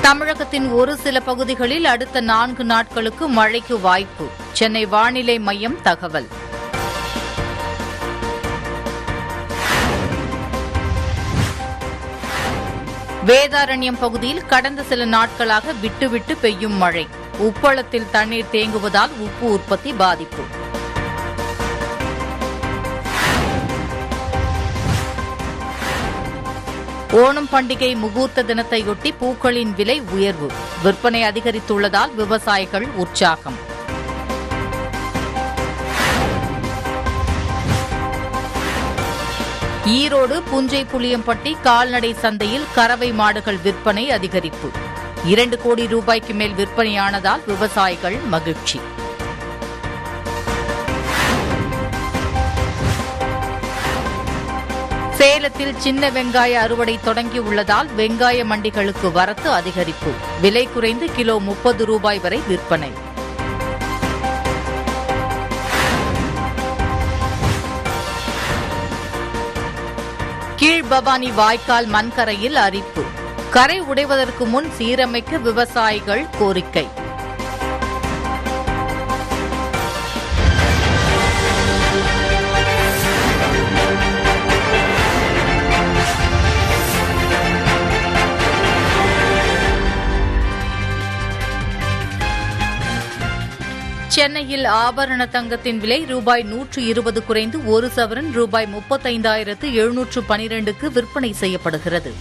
தமிழகத்தின் ஒரு சில பகுதிகளில் அடுத்த நான்கு நாட்களுக்கு மழைக்கு வாய்ப்பு சென்னை வானிலை மையம் தகவல் வேதாரண்யம் பகுதியில் கடந்த சில நாட்களாக விட்டுவிட்டு பெய்யும் மழை உப்பளத்தில் தண்ணீர் தேங்குவதால் உப்பு உற்பத்தி பாதிப்பு ஓணம் பண்டிகை முகூர்த்த தினத்தையொட்டி பூக்களின் விலை உயர்வு விற்பனை அதிகரித்துள்ளதால் விவசாயிகள் உற்சாகம் ஈரோடு புஞ்சை புளியம்பட்டி கால்நடை சந்தையில் கறவை மாடுகள் விற்பனை அதிகரிப்பு இரண்டு கோடி ரூபாய்க்கு மேல் விற்பனையானதால் விவசாயிகள் மகிழ்ச்சி சேலத்தில் சின்ன வெங்காய அறுவடை தொடங்கியுள்ளதால் வெங்காய மண்டிகளுக்கு வரத்து அதிகரிப்பு விலை குறைந்து கிலோ முப்பது ரூபாய் வரை விற்பனை கீழ்பவானி வாய்க்கால் மண்கரையில் அரிப்பு கரை உடைவதற்கு முன் சீரமைக்க விவசாயிகள் கோரிக்கை சென்னையில் ஆபரண தங்கத்தின் விலை ரூபாய் நூற்று இருபது குறைந்து ஒரு சவரன் ரூபாய் முப்பத்தைந்தாயிரத்து எழுநூற்று பனிரெண்டுக்கு விற்பனை செய்யப்படுகிறது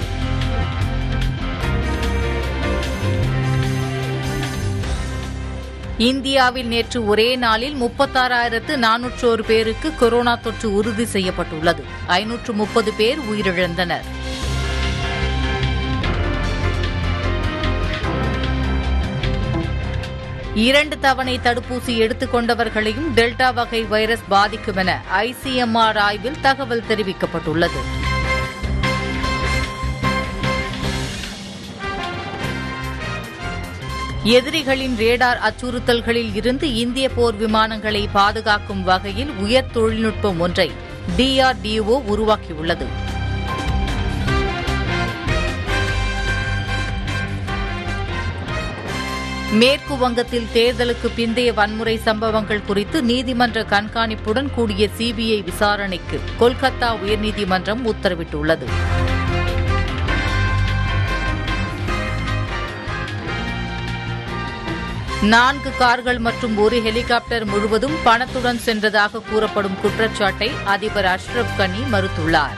இந்தியாவில் நேற்று ஒரே நாளில் முப்பத்தாறாயிரத்து நானூற்றோரு பேருக்கு கொரோனா தொற்று உறுதி செய்யப்பட்டுள்ளது ஐநூற்று முப்பது பேர் உயிரிழந்தனர் இரண்டு தவணை தடுப்பூசி எடுத்துக் கொண்டவர்களையும் டெல்டா வகை வைரஸ் பாதிக்கும் என ஐசிஎம்ஆர் ஆய்வில் தகவல் தெரிவிக்கப்பட்டுள்ளது எதிரிகளின் ரேடார் அச்சுறுத்தல்களில் இருந்து இந்திய போர் விமானங்களை பாதுகாக்கும் வகையில் உயர் தொழில்நுட்பம் ஒன்றை டிஆர்டிஓ உருவாக்கியுள்ளது மேற்கு வங்கத்தில் தேர்தலுக்கு பிந்தைய வன்முறை சம்பவங்கள் குறித்து நீதிமன்ற கண்காணிப்புடன் கூடிய சிபிஐ விசாரணைக்கு கொல்கத்தா உயர்நீதிமன்றம் உத்தரவிட்டுள்ளது நான்கு கார்கள் மற்றும் ஒரு ஹெலிகாப்டர் முழுவதும் பணத்துடன் சென்றதாக கூறப்படும் குற்றச்சாட்டை அதிபர் அஷ்ரப் கனி மறுத்துள்ளார்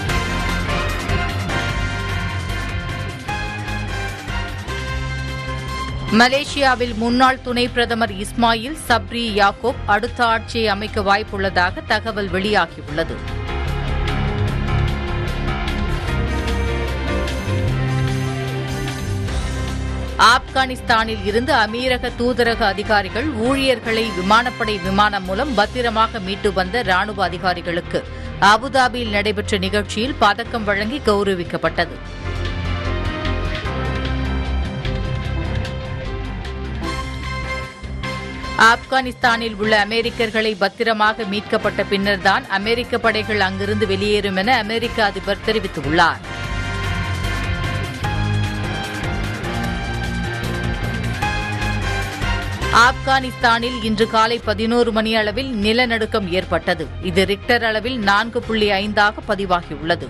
மலேசியாவில் முன்னாள் துணை பிரதமர் இஸ்மாயில் சப்ரி யாக்கோப் அடுத்த ஆட்சியை அமைக்க வாய்ப்புள்ளதாக தகவல் வெளியாகியுள்ளது ஆப்கானிஸ்தானில் இருந்து அமீரக தூதரக அதிகாரிகள் ஊழியர்களை விமானப்படை விமானம் மூலம் பத்திரமாக மீட்டு வந்த ராணுவ அதிகாரிகளுக்கு அபுதாபியில் நடைபெற்ற நிகழ்ச்சியில் பதக்கம் வழங்கி கௌரவிக்கப்பட்டது ஆப்கானிஸ்தானில் உள்ள அமெரிக்கர்களை பத்திரமாக மீட்கப்பட்ட பின்னர்தான் அமெரிக்க படைகள் அங்கிருந்து வெளியேறும் என அமெரிக்க அதிபர் தெரிவித்துள்ளார் ஆப்கானிஸ்தானில் இன்று காலை பதினோரு மணி அளவில் நிலநடுக்கம் ஏற்பட்டது இது ரிக்டர் அளவில் நான்கு புள்ளி ஐந்தாக பதிவாகியுள்ளது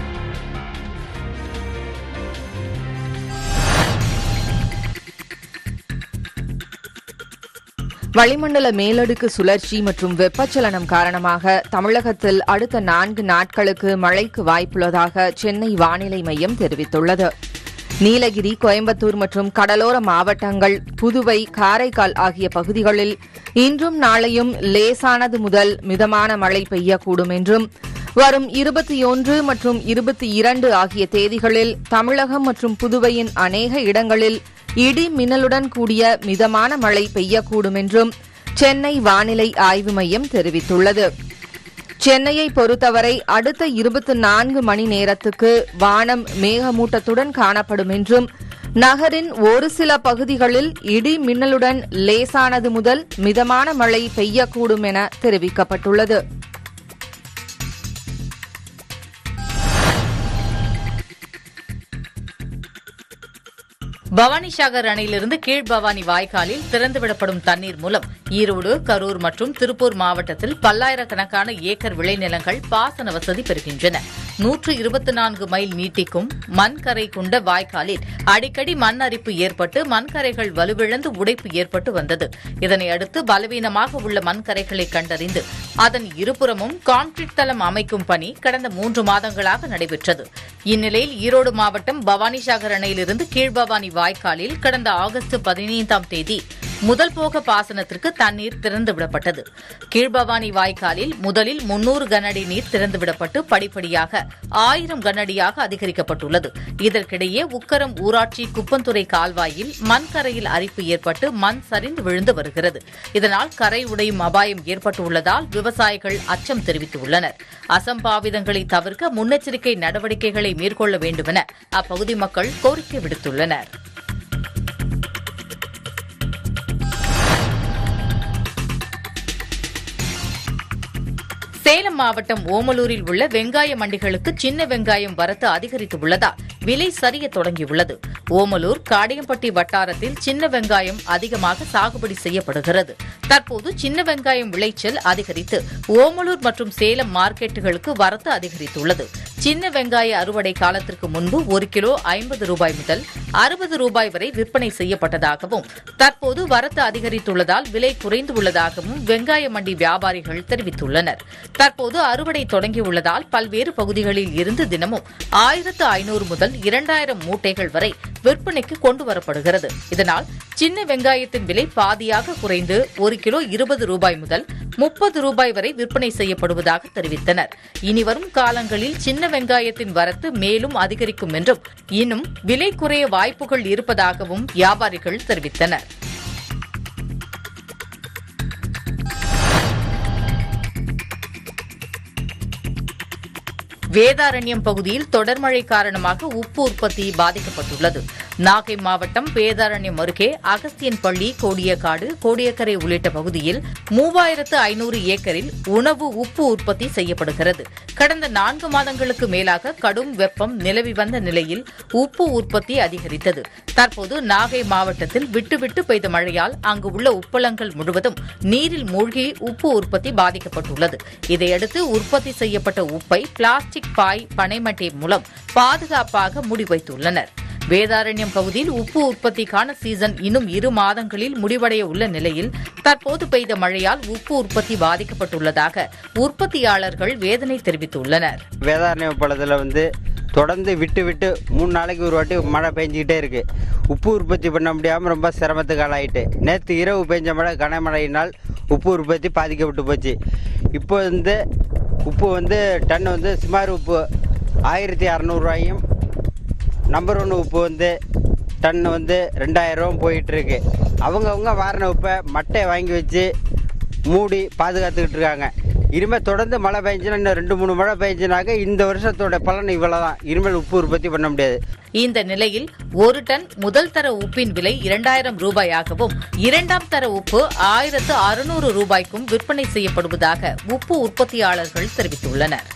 வளிமண்டல மேலடுக்கு சுழற்சி மற்றும் வெப்பச்சலனம் காரணமாக தமிழகத்தில் அடுத்த நான்கு நாட்களுக்கு மழைக்கு வாய்ப்புள்ளதாக சென்னை வானிலை மையம் தெரிவித்துள்ளது நீலகிரி கோயம்புத்தூர் மற்றும் கடலோர மாவட்டங்கள் புதுவை காரைக்கால் ஆகிய பகுதிகளில் இன்றும் நாளையும் லேசானது முதல் மிதமான மழை பெய்யக்கூடும் என்றும் வரும் இருபத்தி ஒன்று மற்றும் இருபத்தி இரண்டு ஆகிய தேதிகளில் தமிழகம் மற்றும் புதுவையின் அநேக இடங்களில் இடி மின்னலுடன் கூடிய மிதமான மழை பெய்யக்கூடும் என்றும் சென்னை வானிலை ஆய்வு மையம் தெரிவித்துள்ளது சென்னையை பொறுத்தவரை அடுத்த இருபத்தி நான்கு மணி நேரத்துக்கு வானம் மேகமூட்டத்துடன் காணப்படும் என்றும் நகரின் ஒரு சில பகுதிகளில் இடி மின்னலுடன் லேசானது முதல் மிதமான மழை பெய்யக்கூடும் என தெரிவிக்கப்பட்டுள்ளது பவானிசாகர் அணையிலிருந்து கீழ்பவானி வாய்க்காலில் திறந்துவிடப்படும் தண்ணீர் மூலம் ஈரோடு கரூர் மற்றும் திருப்பூர் மாவட்டத்தில் பல்லாயிரக்கணக்கான ஏக்கர் விளைநிலங்கள் பாசன வசதி பெறுகின்றன நூற்று இருபத்தி நான்கு மைல் நீட்டிக்கும் மண்கரை கொண்ட வாய்க்காலில் அடிக்கடி மண் அரிப்பு ஏற்பட்டு மண்கரைகள் வலுவிழந்து உடைப்பு ஏற்பட்டு வந்தது இதனை அடுத்து பலவீனமாக உள்ள மண்கரைகளை கண்டறிந்து அதன் இருபுறமும் கான்கிரீட் தளம் அமைக்கும் பணி கடந்த மூன்று மாதங்களாக நடைபெற்றது இந்நிலையில் ஈரோடு மாவட்டம் பவானிசாகர் அணையிலிருந்து கீழ்பவானி வாய்க்காலில் கடந்த ஆகஸ்ட் பதினைந்தாம் தேதி முதல் போக பாசனத்திற்கு தண்ணீர் திறந்துவிடப்பட்டது கீழ்பவானி வாய்க்காலில் முதலில் முன்னூறு கனஅடி நீர் திறந்துவிடப்பட்டு படிப்படியாக ஆயிரம் கனஅடியாக அதிகரிக்கப்பட்டுள்ளது இதற்கிடையே உக்கரம் ஊராட்சி குப்பந்துறை கால்வாயில் மண்கரையில் அரிப்பு ஏற்பட்டு மண் சரிந்து விழுந்து வருகிறது இதனால் கரை உடையும் அபாயம் ஏற்பட்டுள்ளதால் விவசாயிகள் அச்சம் தெரிவித்துள்ளனர் அசம்பாவிதங்களை தவிர்க்க முன்னெச்சரிக்கை நடவடிக்கைகளை மேற்கொள்ள வேண்டுமென அப்பகுதி மக்கள் கோரிக்கை விடுத்துள்ளனர் சேலம் மாவட்டம் ஓமலூரில் உள்ள வெங்காய மண்டிகளுக்கு சின்ன வெங்காயம் வரத்து அதிகரித்து உள்ளதால் விலை சரிய தொடங்கியுள்ளது ஓமலூர் காடியம்பட்டி வட்டாரத்தில் சின்ன வெங்காயம் அதிகமாக சாகுபடி செய்யப்படுகிறது தற்போது சின்ன வெங்காயம் விளைச்சல் அதிகரித்து ஓமலூர் மற்றும் சேலம் மார்க்கெட்டுகளுக்கு வரத்து அதிகரித்துள்ளது சின்ன வெங்காய அறுவடை காலத்திற்கு முன்பு ஒரு கிலோ ஐம்பது ரூபாய் முதல் அறுபது ரூபாய் வரை விற்பனை செய்யப்பட்டதாகவும் தற்போது வரத்து அதிகரித்துள்ளதால் விலை குறைந்து உள்ளதாகவும் வெங்காய மண்டி வியாபாரிகள் தெரிவித்துள்ளனர் தற்போது அறுவடை தொடங்கியுள்ளதால் பல்வேறு பகுதிகளில் இருந்து தினமும் ஆயிரத்து ஐநூறு முதல் இரண்டாயிரம் மூட்டைகள் வரை விற்பனைக்கு கொண்டு வரப்படுகிறது இதனால் சின்ன வெங்காயத்தின் விலை பாதியாக குறைந்து ஒரு கிலோ இருபது ரூபாய் முதல் முப்பது ரூபாய் வரை விற்பனை செய்யப்படுவதாக தெரிவித்தனர் இனிவரும் காலங்களில் சின்ன வெங்காயத்தின் வரத்து மேலும் அதிகரிக்கும் என்றும் இன்னும் விலை குறைய வாய்ப்புகள் இருப்பதாகவும் வியாபாரிகள் தெரிவித்தனர் வேதாரண்யம் பகுதியில் தொடர் மழை காரணமாக உப்பு உற்பத்தி பாதிக்கப்பட்டுள்ளது நாகை மாவட்டம் வேதாரண்யம் அருகே அகஸ்தியன்பள்ளி கோடியக்காடு கோடியக்கரை உள்ளிட்ட பகுதியில் மூவாயிரத்து ஐநூறு ஏக்கரில் உணவு உப்பு உற்பத்தி செய்யப்படுகிறது கடந்த நான்கு மாதங்களுக்கு மேலாக கடும் வெப்பம் நிலவி வந்த நிலையில் உப்பு உற்பத்தி அதிகரித்தது தற்போது நாகை மாவட்டத்தில் விட்டுவிட்டு பெய்த மழையால் அங்கு உள்ள உப்பளங்கள் முழுவதும் நீரில் மூழ்கி உப்பு உற்பத்தி பாதிக்கப்பட்டுள்ளது இதையடுத்து உற்பத்தி செய்யப்பட்ட உப்பை பிளாஸ்டிக் பாய் பனைமட்டை மூலம் பாதுகாப்பாக மூடி வைத்துள்ளனர் வேதாரண்யம் பகுதியில் உப்பு உற்பத்திக்கான சீசன் இன்னும் இரு மாதங்களில் முடிவடைய உள்ள நிலையில் தற்போது பெய்த மழையால் உப்பு உற்பத்தி பாதிக்கப்பட்டுள்ளதாக உற்பத்தியாளர்கள் வேதனை தெரிவித்துள்ளனர் வேதாரண்யம் பழத்தில் வந்து தொடர்ந்து விட்டு விட்டு மூணு நாளைக்கு ஒரு வாட்டி மழை பெஞ்சிக்கிட்டே இருக்கு உப்பு உற்பத்தி பண்ண முடியாமல் ரொம்ப சிரமத்துக்கு ஆளாயிட்டு நேற்று இரவு பெஞ்ச மழை கனமழையினால் உப்பு உற்பத்தி பாதிக்கப்பட்டு போச்சு இப்போ வந்து உப்பு வந்து டன் வந்து சுமார் உப்பு ஆயிரத்தி அறநூறுவாயும் நம்பர் ஒன்று உப்பு வந்து டன் வந்து ரெண்டாயிரம் போயிட்டு இருக்கு அவங்கவுங்க வாரின உப்பை மட்டையை வாங்கி வச்சு மூடி பாதுகாத்துக்கிட்டு இருக்காங்க இனிமேல் தொடர்ந்து மழை பெஞ்சுன்னா இன்னும் ரெண்டு மூணு மழை பெஞ்சுனாக்க இந்த வருஷத்தோட பலன் இவ்வளோதான் இனிமேல் உப்பு உற்பத்தி பண்ண முடியாது இந்த நிலையில் ஒரு டன் முதல் தர உப்பின் விலை இரண்டாயிரம் ரூபாயாகவும் இரண்டாம் தர உப்பு ஆயிரத்து அறுநூறு ரூபாய்க்கும் விற்பனை செய்யப்படுவதாக உப்பு உற்பத்தியாளர்கள் தெரிவித்துள்ளனர்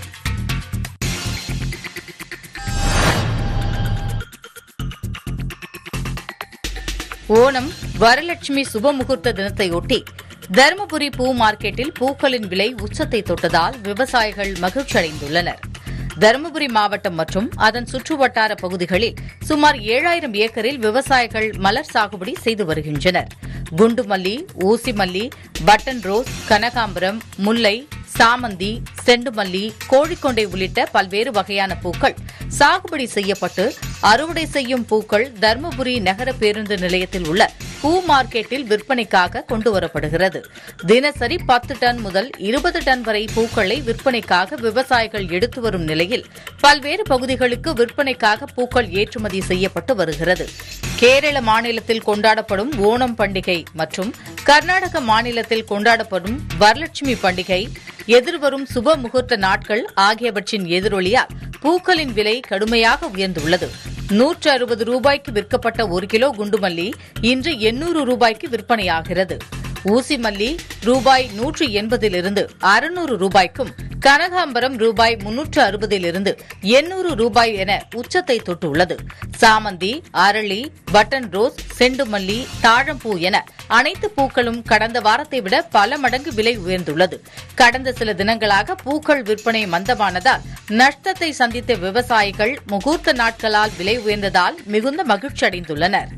ஓணம் வரலட்சுமி சுபமுகூர்த்த தினத்தையொட்டி தருமபுரி பூ மார்க்கெட்டில் பூக்களின் விலை உச்சத்தை தொட்டதால் விவசாயிகள் மகிழ்ச்சி அடைந்துள்ளனர் தருமபுரி மாவட்டம் மற்றும் அதன் சுற்றுவட்டார பகுதிகளில் சுமார் ஏழாயிரம் ஏக்கரில் விவசாயிகள் மலர் சாகுபடி செய்து வருகின்றனர் குண்டுமல்லி ஊசிமல்லி பட்டன் ரோஸ் கனகாம்பரம் முல்லை சாமந்தி செண்டுமல்லி கோழிக்கொண்டை உள்ளிட்ட பல்வேறு வகையான பூக்கள் சாகுபடி செய்யப்பட்டு அறுவடை செய்யும் பூக்கள் தருமபுரி நகர பேருந்து நிலையத்தில் உள்ள பூ மார்க்கெட்டில் விற்பனைக்காக கொண்டு வரப்படுகிறது தினசரி பத்து டன் முதல் இருபது டன் வரை பூக்களை விற்பனைக்காக விவசாயிகள் எடுத்து வரும் நிலையில் பல்வேறு பகுதிகளுக்கு விற்பனைக்காக பூக்கள் ஏற்றுமதி செய்யப்பட்டு வருகிறது கேரள மாநிலத்தில் கொண்டாடப்படும் ஓணம் பண்டிகை மற்றும் கர்நாடக மாநிலத்தில் கொண்டாடப்படும் வரலட்சுமி பண்டிகை எதிர்வரும் சுப முகூர்த்த நாட்கள் ஆகியவற்றின் எதிரொலியால் பூக்களின் விலை கடுமையாக உயர்ந்துள்ளது நூற்று அறுபது ரூபாய்க்கு விற்கப்பட்ட ஒரு கிலோ குண்டுமல்லி இன்று எண்ணூறு ரூபாய்க்கு விற்பனையாகிறது ஊசி மல்லி ரூபாய் நூற்று எண்பதிலிருந்து அறுநூறு ரூபாய்க்கும் கனகாம்பரம் ரூபாய் முன்னூற்று அறுபதிலிருந்து எண்ணூறு ரூபாய் என உச்சத்தை தொட்டுள்ளது சாமந்தி அரளி பட்டன் ரோஸ் செண்டுமல்லி தாழம்பூ என அனைத்து பூக்களும் கடந்த வாரத்தை விட பல மடங்கு விலை உயர்ந்துள்ளது கடந்த சில தினங்களாக பூக்கள் விற்பனை மந்தமானதால் நஷ்டத்தை சந்தித்த விவசாயிகள் முகூர்த்த நாட்களால் விலை உயர்ந்ததால் மிகுந்த மகிழ்ச்சி அடைந்துள்ளனர்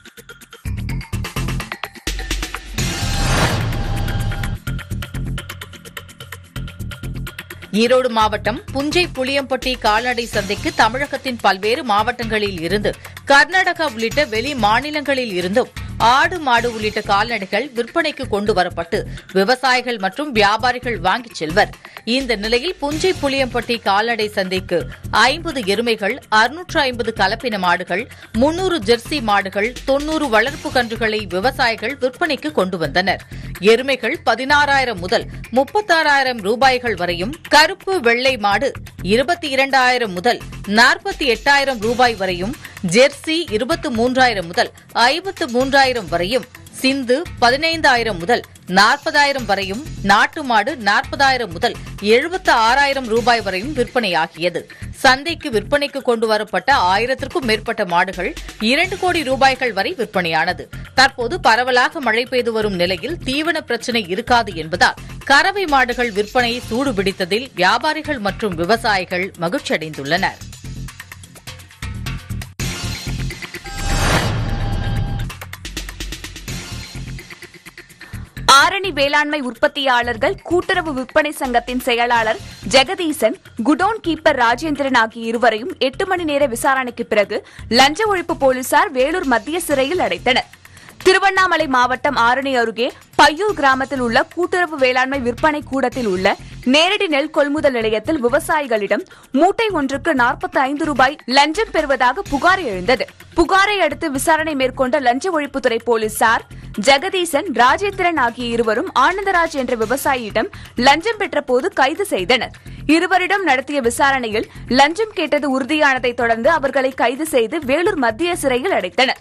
ஈரோடு மாவட்டம் புஞ்சை புளியம்பட்டி கால்நடை சந்தைக்கு தமிழகத்தின் பல்வேறு மாவட்டங்களில் இருந்து கர்நாடகா உள்ளிட்ட வெளி மாநிலங்களில் இருந்தும் ஆடு மாடு உள்ளிட்ட கால்நடைகள் விற்பனைக்கு கொண்டு வரப்பட்டு விவசாயிகள் மற்றும் வியாபாரிகள் வாங்கிச் செல்வர் இந்த நிலையில் புஞ்சை புளியம்பட்டி கால்நடை சந்தைக்கு ஐம்பது எருமைகள் அறுநூற்று ஐம்பது கலப்பின மாடுகள் முன்னூறு ஜெர்சி மாடுகள் தொன்னூறு வளர்ப்பு கன்றுகளை விவசாயிகள் விற்பனைக்கு கொண்டு வந்தனர் எருமைகள் பதினாறாயிரம் முதல் முப்பத்தாறாயிரம் ரூபாய்கள் வரையும் கருப்பு வெள்ளை மாடு இருபத்தி இரண்டாயிரம் முதல் நாற்பத்தி எட்டாயிரம் ரூபாய் வரையும் ஜெர்சி இருபத்து மூன்றாயிரம் முதல் ஐம்பத்து மூன்றாயிரம் வரையும் சிந்து பதினைந்தாயிரம் முதல் நாற்பதாயிரம் வரையும் நாட்டு மாடு நாற்பதாயிரம் முதல் எழுபத்து ஆறாயிரம் ரூபாய் வரையும் விற்பனையாகியது சந்தைக்கு விற்பனைக்கு கொண்டு வரப்பட்ட ஆயிரத்திற்கும் மேற்பட்ட மாடுகள் இரண்டு கோடி ரூபாய்கள் வரை விற்பனையானது தற்போது பரவலாக மழை பெய்து வரும் நிலையில் தீவன பிரச்சினை இருக்காது என்பதால் கறவை மாடுகள் விற்பனை சூடுபிடித்ததில் வியாபாரிகள் மற்றும் விவசாயிகள் மகிழ்ச்சியடைந்துள்ளனர் ஆரணி வேளாண்மை உற்பத்தியாளர்கள் கூட்டுறவு விற்பனை சங்கத்தின் செயலாளர் ஜெகதீசன் குடோன் கீப்பர் ராஜேந்திரன் ஆகிய இருவரையும் எட்டு மணி நேர விசாரணைக்கு பிறகு லஞ்ச ஒழிப்பு போலீசார் வேலூர் மத்திய சிறையில் அடைத்தனர் திருவண்ணாமலை மாவட்டம் ஆரணி அருகே பையூர் கிராமத்தில் உள்ள கூட்டுறவு வேளாண்மை விற்பனை கூடத்தில் உள்ள நேரடி நெல் கொள்முதல் நிலையத்தில் விவசாயிகளிடம் மூட்டை ஒன்றுக்கு நாற்பத்தி ஐந்து ரூபாய் லஞ்சம் பெறுவதாக புகார் எழுந்தது புகாரை அடுத்து விசாரணை மேற்கொண்ட லஞ்ச ஒழிப்புத்துறை போலீசார் ஜெகதீசன் ராஜேந்திரன் ஆகிய இருவரும் ஆனந்தராஜ் என்ற விவசாயியிடம் லஞ்சம் பெற்ற போது கைது செய்தனர் இருவரிடம் நடத்திய விசாரணையில் லஞ்சம் கேட்டது உறுதியானதை தொடர்ந்து அவர்களை கைது செய்து வேலூர் மத்திய சிறையில் அடைத்தனர்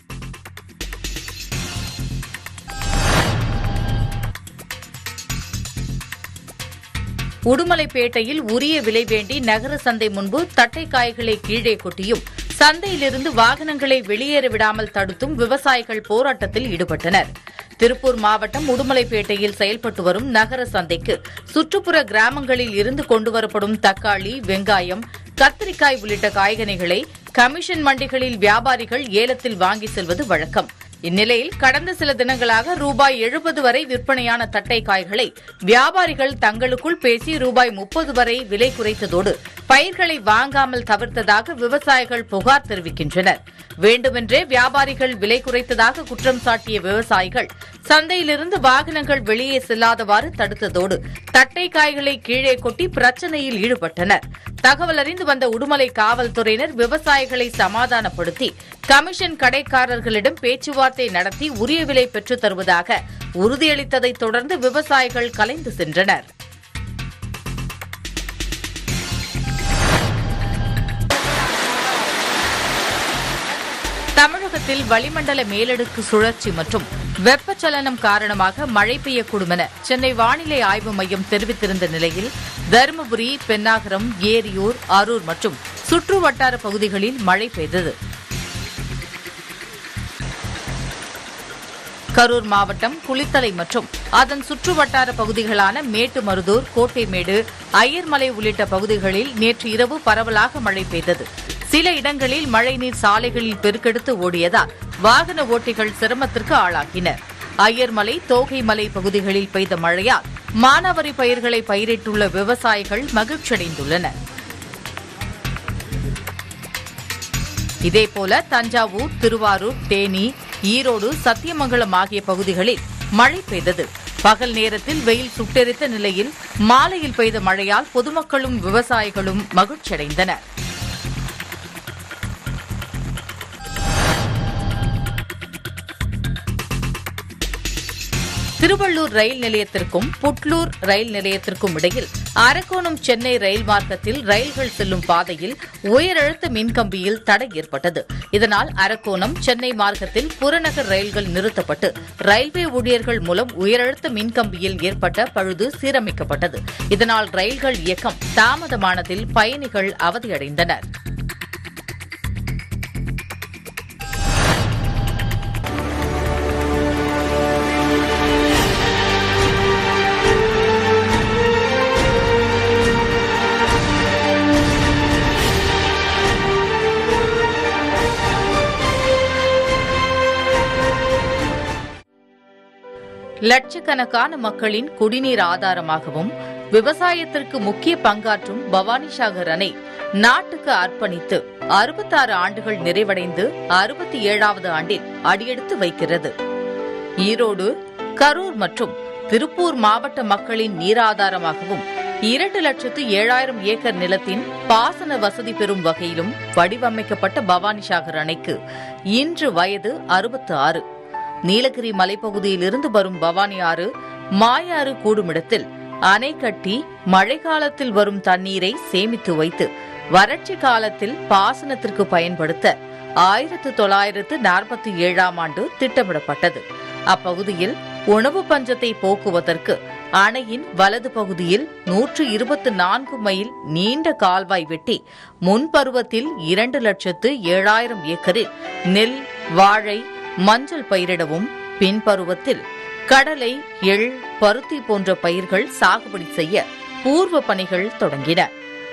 உடுமலைப்பேட்டையில் உரிய விலை வேண்டி நகர சந்தை முன்பு தட்டை காய்களை கீழே கொட்டியும் சந்தையிலிருந்து வாகனங்களை வெளியேற விடாமல் தடுத்தும் விவசாயிகள் போராட்டத்தில் ஈடுபட்டனர் திருப்பூர் மாவட்டம் உடுமலைப்பேட்டையில் செயல்பட்டு வரும் நகர சந்தைக்கு சுற்றுப்புற கிராமங்களில் இருந்து கொண்டுவரப்படும் தக்காளி வெங்காயம் கத்திரிக்காய் உள்ளிட்ட காய்கனிகளை கமிஷன் மண்டிகளில் வியாபாரிகள் ஏலத்தில் வாங்கி செல்வது வழக்கம் இந்நிலையில் கடந்த சில தினங்களாக ரூபாய் எழுபது வரை விற்பனையான தட்டை காய்களை வியாபாரிகள் தங்களுக்குள் பேசி ரூபாய் முப்பது வரை விலை குறைத்ததோடு பயிர்களை வாங்காமல் தவிர்த்ததாக விவசாயிகள் புகார் தெரிவிக்கின்றனர் வேண்டுமென்றே வியாபாரிகள் விலை குறைத்ததாக குற்றம் சாட்டிய விவசாயிகள் சந்தையிலிருந்து வாகனங்கள் வெளியே செல்லாதவாறு தடுத்ததோடு தட்டை காய்களை கீழே கொட்டி பிரச்சனையில் ஈடுபட்டனர் தகவல் அறிந்து வந்த உடுமலை காவல்துறையினர் விவசாயிகளை சமாதானப்படுத்தி கமிஷன் கடைக்காரர்களிடம் பேச்சுவார்த்தை நடத்தி உரிய விலை பெற்றுத் தருவதாக உறுதியளித்ததைத் தொடர்ந்து விவசாயிகள் கலைந்து சென்றனர் தமிழகத்தில் வளிமண்டல மேலடுக்கு சுழற்சி மற்றும் வெப்பச்சலனம் காரணமாக மழை பெய்யக்கூடும் என சென்னை வானிலை ஆய்வு மையம் தெரிவித்திருந்த நிலையில் தருமபுரி பென்னாகரம் ஏரியூர் அரூர் மற்றும் சுற்று வட்டார பகுதிகளில் மழை பெய்தது கரூர் மாவட்டம் குளித்தலை மற்றும் அதன் சுற்றுவட்டார பகுதிகளான மேட்டுமருதூர் கோட்டைமேடு ஐயர்மலை உள்ளிட்ட பகுதிகளில் நேற்று இரவு பரவலாக மழை பெய்தது சில இடங்களில் மழைநீர் சாலைகளில் பெருக்கெடுத்து ஓடியதால் வாகன ஓட்டிகள் சிரமத்திற்கு ஆளாகினர் ஐயர்மலை தோகைமலை பகுதிகளில் பெய்த மழையால் மானாவரி பயிர்களை பயிரிட்டுள்ள விவசாயிகள் மகிழ்ச்சியடைந்துள்ளனர் இதேபோல தஞ்சாவூர் திருவாரூர் தேனி ஈரோடு சத்தியமங்கலம் ஆகிய பகுதிகளில் மழை பெய்தது பகல் நேரத்தில் வெயில் சுட்டெரித்த நிலையில் மாலையில் பெய்த மழையால் பொதுமக்களும் விவசாயிகளும் மகிழ்ச்சியடைந்தனர் திருவள்ளூர் ரயில் நிலையத்திற்கும் புட்லூர் ரயில் நிலையத்திற்கும் இடையில் அரக்கோணம் சென்னை ரயில் மார்க்கத்தில் ரயில்கள் செல்லும் பாதையில் உயரழுத்த மின்கம்பியில் தடை ஏற்பட்டது இதனால் அரக்கோணம் சென்னை மார்க்கத்தில் புறநகர் ரயில்கள் நிறுத்தப்பட்டு ரயில்வே ஊழியர்கள் மூலம் உயரழுத்த மின்கம்பியில் ஏற்பட்ட பழுது சீரமைக்கப்பட்டது இதனால் ரயில்கள் இயக்கம் தாமதமானதில் பயணிகள் அவதியடைந்தனர் லட்சக்கணக்கான மக்களின் குடிநீர் ஆதாரமாகவும் விவசாயத்திற்கு முக்கிய பங்காற்றும் பவானிசாகர் அணை நாட்டுக்கு அர்ப்பணித்து அறுபத்தாறு ஆண்டுகள் நிறைவடைந்து அறுபத்தி ஏழாவது ஆண்டில் அடியெடுத்து வைக்கிறது ஈரோடு கரூர் மற்றும் திருப்பூர் மாவட்ட மக்களின் நீராதாரமாகவும் இரண்டு லட்சத்து ஏழாயிரம் ஏக்கர் நிலத்தின் பாசன வசதி பெறும் வகையிலும் வடிவமைக்கப்பட்ட பவானிசாகர் அணைக்கு இன்று வயது அறுபத்து ஆறு நீலகிரி மலைப்பகுதியிலிருந்து வரும் பவானி ஆறு மாயாறு கூடுமிடத்தில் அணை கட்டி மழைக்காலத்தில் வரும் தண்ணீரை சேமித்து வைத்து வறட்சி காலத்தில் பாசனத்திற்கு பயன்படுத்த ஆயிரத்து தொள்ளாயிரத்து நாற்பத்தி ஏழாம் ஆண்டு திட்டமிடப்பட்டது அப்பகுதியில் உணவு பஞ்சத்தை போக்குவதற்கு அணையின் வலது பகுதியில் நூற்று இருபத்தி நான்கு மைல் நீண்ட கால்வாய் வெட்டி முன்பருவத்தில் இரண்டு லட்சத்து ஏழாயிரம் ஏக்கரில் நெல் வாழை மஞ்சள் பயிரிடவும் பின்பருவத்தில் கடலை எள் பருத்தி போன்ற பயிர்கள் சாகுபடி செய்ய பூர்வ பணிகள் தொடங்கின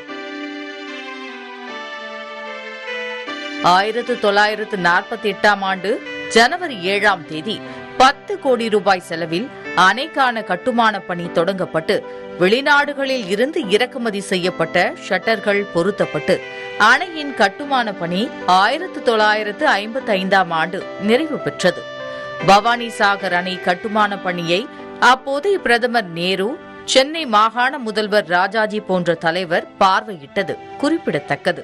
ஆயிரத்து தொள்ளாயிரத்து நாற்பத்தி எட்டாம் ஆண்டு ஜனவரி ஏழாம் தேதி பத்து கோடி ரூபாய் செலவில் அணைக்கான கட்டுமான பணி தொடங்கப்பட்டு வெளிநாடுகளில் இருந்து இறக்குமதி செய்யப்பட்ட ஷட்டர்கள் பொருத்தப்பட்டு அணையின் கட்டுமான பணி ஆயிரத்து தொள்ளாயிரத்து ஐம்பத்தி ஐந்தாம் ஆண்டு நிறைவு பெற்றது பவானி சாகர் அணை கட்டுமான பணியை அப்போதைய பிரதமர் நேரு சென்னை மாகாண முதல்வர் ராஜாஜி போன்ற தலைவர் பார்வையிட்டது குறிப்பிடத்தக்கது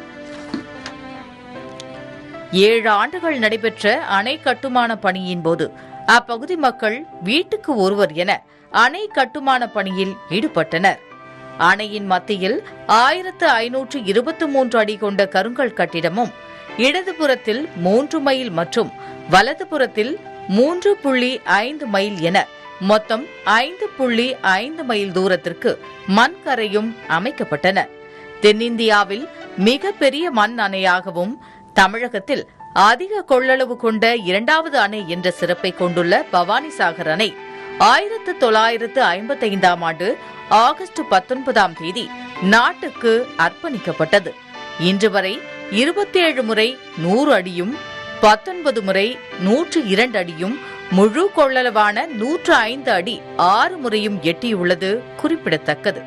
ஏழு ஆண்டுகள் நடைபெற்ற அணை கட்டுமான பணியின் போது அப்பகுதி மக்கள் வீட்டுக்கு ஒருவர் என அணை கட்டுமான பணியில் ஈடுபட்டனர் அணையின் மத்தியில் ஆயிரத்து ஐநூற்று இருபத்தி மூன்று அடி கொண்ட கருங்கல் கட்டிடமும் இடதுபுறத்தில் மூன்று மைல் மற்றும் வலதுபுறத்தில் மூன்று புள்ளி ஐந்து மைல் என மொத்தம் ஐந்து புள்ளி ஐந்து மைல் தூரத்திற்கு மண் கரையும் அமைக்கப்பட்டன தென்னிந்தியாவில் மிக பெரிய மண் அணையாகவும் தமிழகத்தில் அதிக கொள்ளளவு கொண்ட இரண்டாவது அணை என்ற சிறப்பை கொண்டுள்ள பவானிசாகர் அணை ஆயிரத்து தொள்ளாயிரத்து ஐம்பத்தைந்தாம் ஆண்டு ஆகஸ்ட் பத்தொன்பதாம் தேதி நாட்டுக்கு அர்ப்பணிக்கப்பட்டது இன்று வரை இருபத்தேழு முறை நூறு அடியும் பத்தொன்பது முறை நூற்று இரண்டு அடியும் முழு கொள்ளளவான நூற்று ஐந்து அடி ஆறு முறையும் எட்டியுள்ளது குறிப்பிடத்தக்கது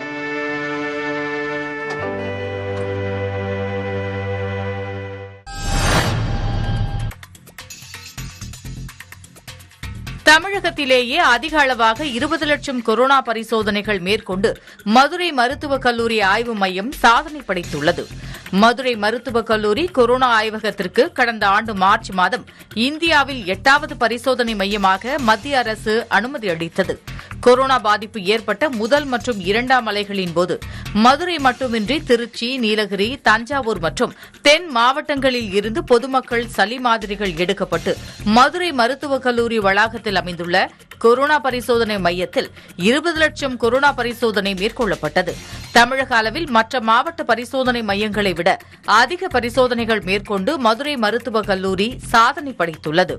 தமிழகத்திலேயே அதிக அளவாக இருபது லட்சம் கொரோனா பரிசோதனைகள் மேற்கொண்டு மதுரை மருத்துவக் கல்லூரி ஆய்வு மையம் சாதனை படைத்துள்ளது மதுரை மருத்துவக் கல்லூரி கொரோனா ஆய்வகத்திற்கு கடந்த ஆண்டு மார்ச் மாதம் இந்தியாவில் எட்டாவது பரிசோதனை மையமாக மத்திய அரசு அனுமதி அளித்தது கொரோனா பாதிப்பு ஏற்பட்ட முதல் மற்றும் இரண்டாம் அலைகளின் போது மதுரை மட்டுமின்றி திருச்சி நீலகிரி தஞ்சாவூர் மற்றும் தென் மாவட்டங்களில் இருந்து பொதுமக்கள் சளி மாதிரிகள் எடுக்கப்பட்டு மதுரை மருத்துவக் கல்லூரி வளாகத்தில் அமைந்துள்ள கொரோனா பரிசோதனை மையத்தில் இருபது லட்சம் கொரோனா பரிசோதனை மேற்கொள்ளப்பட்டது தமிழக அளவில் மற்ற மாவட்ட பரிசோதனை மையங்களை விட அதிக பரிசோதனைகள் மேற்கொண்டு மதுரை மருத்துவக் கல்லூரி சாதனை படைத்துள்ளது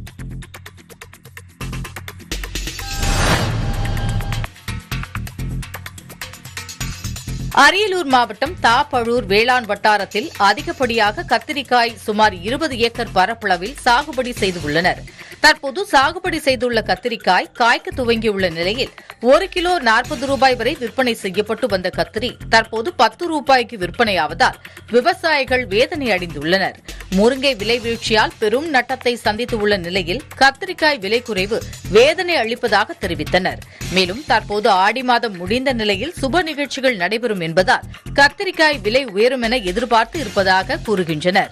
அரியலூர் மாவட்டம் தாப்பழூர் வேளாண் வட்டாரத்தில் அதிகப்படியாக கத்திரிக்காய் சுமார் இருபது ஏக்கர் பரப்பளவில் சாகுபடி செய்துள்ளனர் தற்போது சாகுபடி செய்துள்ள கத்திரிக்காய் காய்க்க துவங்கியுள்ள நிலையில் ஒரு கிலோ நாற்பது ரூபாய் வரை விற்பனை செய்யப்பட்டு வந்த கத்திரி தற்போது பத்து ரூபாய்க்கு விற்பனையாவதால் விவசாயிகள் வேதனை அடைந்துள்ளனர் முருங்கை விலை வீழ்ச்சியால் பெரும் நட்டத்தை சந்தித்துள்ள நிலையில் கத்திரிக்காய் விலை குறைவு வேதனை அளிப்பதாக தெரிவித்தனர் மேலும் தற்போது ஆடி மாதம் முடிந்த நிலையில் சுப நிகழ்ச்சிகள் நடைபெறும் என்பதால் கத்திரிக்காய் விலை உயரும் என எதிர்பார்த்து இருப்பதாக கூறுகின்றனர்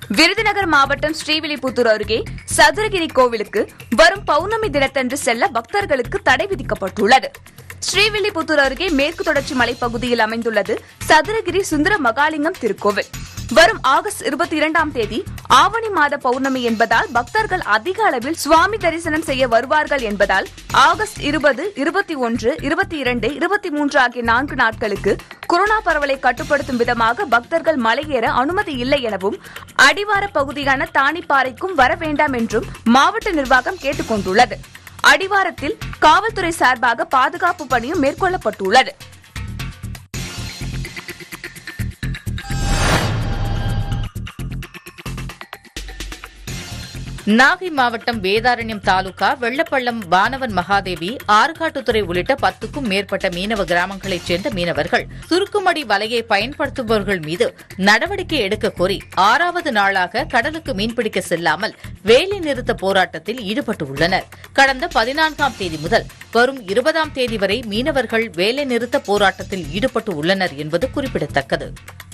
விருதுநகர் மாவட்டம் ஸ்ரீவில்லிபுத்தூர் அருகே சதுரகிரி கோவிலுக்கு வரும் பௌர்ணமி தினத்தன்று செல்ல பக்தர்களுக்கு தடை விதிக்கப்பட்டுள்ளது ஸ்ரீவில்லிபுத்தூர் அருகே மேற்கு தொடர்ச்சி மலைப்பகுதியில் அமைந்துள்ளது சதுரகிரி சுந்தர மகாலிங்கம் திருக்கோவில் வரும் ஆகஸ்ட் இருபத்தி இரண்டாம் தேதி ஆவணி மாத பௌர்ணமி என்பதால் பக்தர்கள் அதிக அளவில் சுவாமி தரிசனம் செய்ய வருவார்கள் என்பதால் ஆகஸ்ட் இருபது இருபத்தி ஒன்று இருபத்தி இரண்டு இருபத்தி மூன்று ஆகிய நான்கு நாட்களுக்கு கொரோனா பரவலை கட்டுப்படுத்தும் விதமாக பக்தர்கள் மலையேற அனுமதி இல்லை எனவும் அடிவார பகுதியான தானிப்பாறைக்கும் வர வேண்டாம் என்றும் மாவட்ட நிர்வாகம் கேட்டுக் கொண்டுள்ளது அடிவாரத்தில் காவல்துறை சார்பாக பாதுகாப்பு பணியும் மேற்கொள்ளப்பட்டுள்ளது நாகை மாவட்டம் வேதாரண்யம் தாலுகா வெள்ளப்பள்ளம் வானவன் மகாதேவி ஆறுகாட்டுத்துறை உள்ளிட்ட பத்துக்கும் மேற்பட்ட மீனவ கிராமங்களைச் சேர்ந்த மீனவர்கள் சுருக்குமடி வலையை பயன்படுத்துபவர்கள் மீது நடவடிக்கை எடுக்க கோரி ஆறாவது நாளாக கடலுக்கு மீன்பிடிக்க செல்லாமல் வேலை நிறுத்த போராட்டத்தில் ஈடுபட்டுள்ளனர் கடந்த பதினான்காம் தேதி முதல் வரும் இருபதாம் தேதி வரை மீனவர்கள் வேலை நிறுத்த போராட்டத்தில் ஈடுபட்டு உள்ளனர் என்பது குறிப்பிடத்தக்கது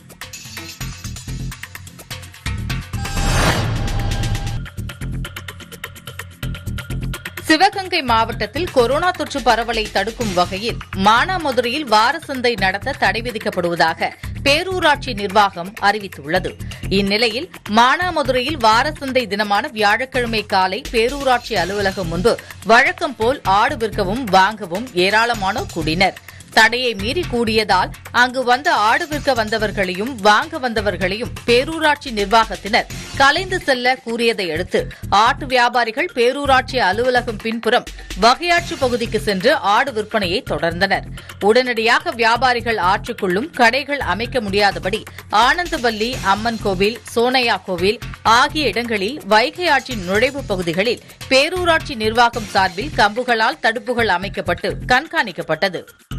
சிவகங்கை மாவட்டத்தில் கொரோனா தொற்று பரவலை தடுக்கும் வகையில் மானாமதுரையில் வார சந்தை நடத்த தடை விதிக்கப்படுவதாக பேரூராட்சி நிர்வாகம் அறிவித்துள்ளது இந்நிலையில் மானாமதுரையில் வார சந்தை தினமான வியாழக்கிழமை காலை பேரூராட்சி அலுவலகம் முன்பு வழக்கம் போல் ஆடு விற்கவும் வாங்கவும் ஏராளமானோர் கூடினர் தடையை மீறி கூடியதால் அங்கு வந்த ஆடு விற்க வந்தவர்களையும் வாங்க வந்தவர்களையும் பேரூராட்சி நிர்வாகத்தினர் கலைந்து செல்ல கூறியதை அடுத்து ஆட்டு வியாபாரிகள் பேரூராட்சி அலுவலகம் பின்புறம் வகையாற்று பகுதிக்கு சென்று ஆடு விற்பனையை தொடர்ந்தனர் உடனடியாக வியாபாரிகள் ஆற்றுக்குள்ளும் கடைகள் அமைக்க முடியாதபடி ஆனந்தவல்லி அம்மன் கோவில் சோனையா கோவில் ஆகிய இடங்களில் வைகை ஆற்றின் நுழைவு பகுதிகளில் பேரூராட்சி நிர்வாகம் சார்பில் கம்புகளால் தடுப்புகள் அமைக்கப்பட்டு கண்காணிக்கப்பட்டது